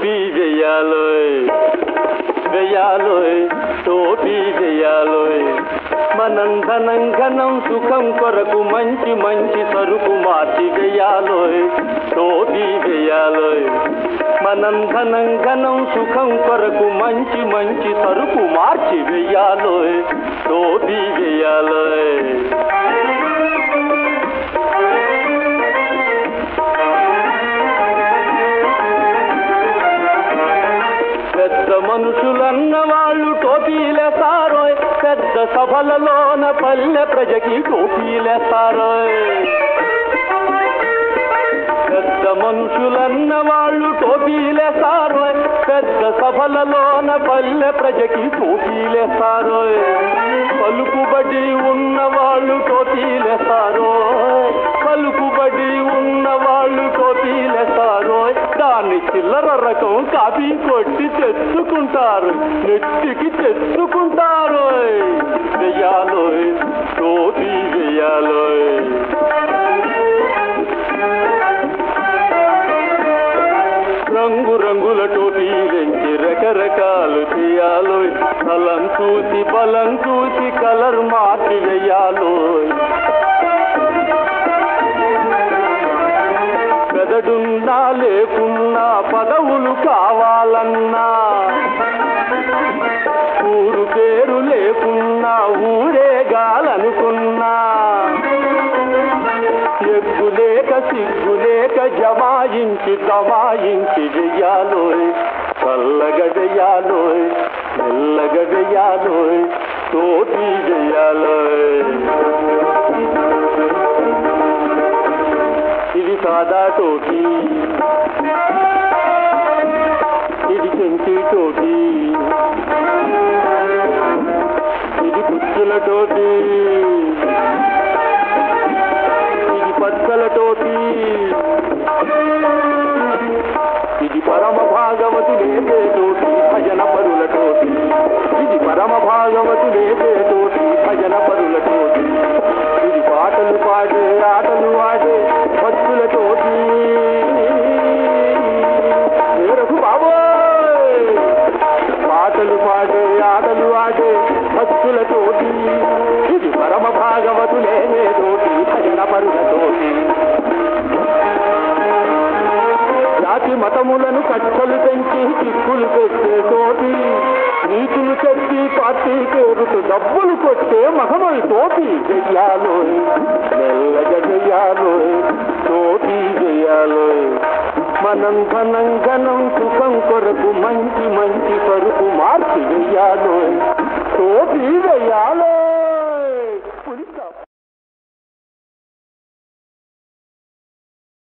టోపీ వెయ్యాలోయ్ వెయ్యాలోయ్ టోపీ వెయ్యాలోయ్ మనం ధనం ఘనం సుఖం కొరకు మంచి మంచి సరుకు మార్చి వెయ్యాలోయ్ టోపీ వెయ్యాలోయ్ మనం ధనం ఘనం సుఖం కొరకు మంచి మంచి సరుకు మార్చి వెయ్యాలోయ్ టోపీ వెయ్యాలోయ్ పెద్ద మనుషులన్న వాళ్ళు టోపీలేస్తారోయ్ పెద్ద సభలలోన పల్లె ప్రజకి టోపీలేస్తారోయ్ పెద్ద మనుషులన్న వాళ్ళు టోపీలేస్తారోయ్ పెద్ద సభలలోన పల్లె ప్రజకి టోపీలేస్తారోయ్ పలుకుబడి ఉన్న వాళ్ళు టోపీలేస్తారోయ్ పలుకుబడి ఉన్న వాళ్ళు టోపీలేస్తారోయ్ దాన్ని చిల్లర రకం కాపీ కొట్టి తెచ్చుకుంటారు నెత్తికి తెచ్చుకుంటారు వెయ్యాలోయ్ టోపీ వెయ్యాలోయ్ రంగు రంగుల టోపీలెంచి రకరకాలు చేయాలోయ్ బలం చూసి బలం చూసి కలర్ మార్చి వెయ్యాలోయ్ పెదడున్నా లేకున్నా పదవులు కావాలన్నా ఊరు పేరు లేకున్నా ఊరేగాలనుకున్నా ఎగ్గు లేక సిగ్గు లేక జమాయించి దమాయించి వెయ్యాలోయ్ చల్లగా వెయ్యాలోయ్ మెల్లగా వెయ్యాలోయ్ తోటి వెయ్యాలోయ్ ఇది సాదా టోపీ ఇది చెంచి టోపీ ఇది గుచ్చుల టోపీ ఇది పచ్చల టోపీ ఇది పరమ భాగవతులేసే టోపీ భజన పరుల టోపీ ఇది పరమ భాగవతులేసే టోపీ భజన పరుల టోపీ ఇది పాటలు పాడే ఆటలు ఆడే భక్తుల టోపీ మేరకు బాబోయ్ పాటలు పాడే ఆటలు ఆడే భక్తుల తోటి ఇది పరమ భాగవతులే తోటి భజన పరుల తోటి జాతి మతములను కట్టలు పెంచి చిక్కులు పెట్టే తోటి నీతులు చెప్పి పార్టీ పేరుకు డబ్బులు కొట్టే మహమల్ తోటి చెయ్యాలోయ్ మెల్లగా చెయ్యాలోయ్ తోటి చెయ్యాలోయ్ మనం ఘనం ఘనం సుఖం కొరకు మంచి మంచి సరుకు మార్చి వెయ్యాలోయ్ తోటి వెయ్యాలి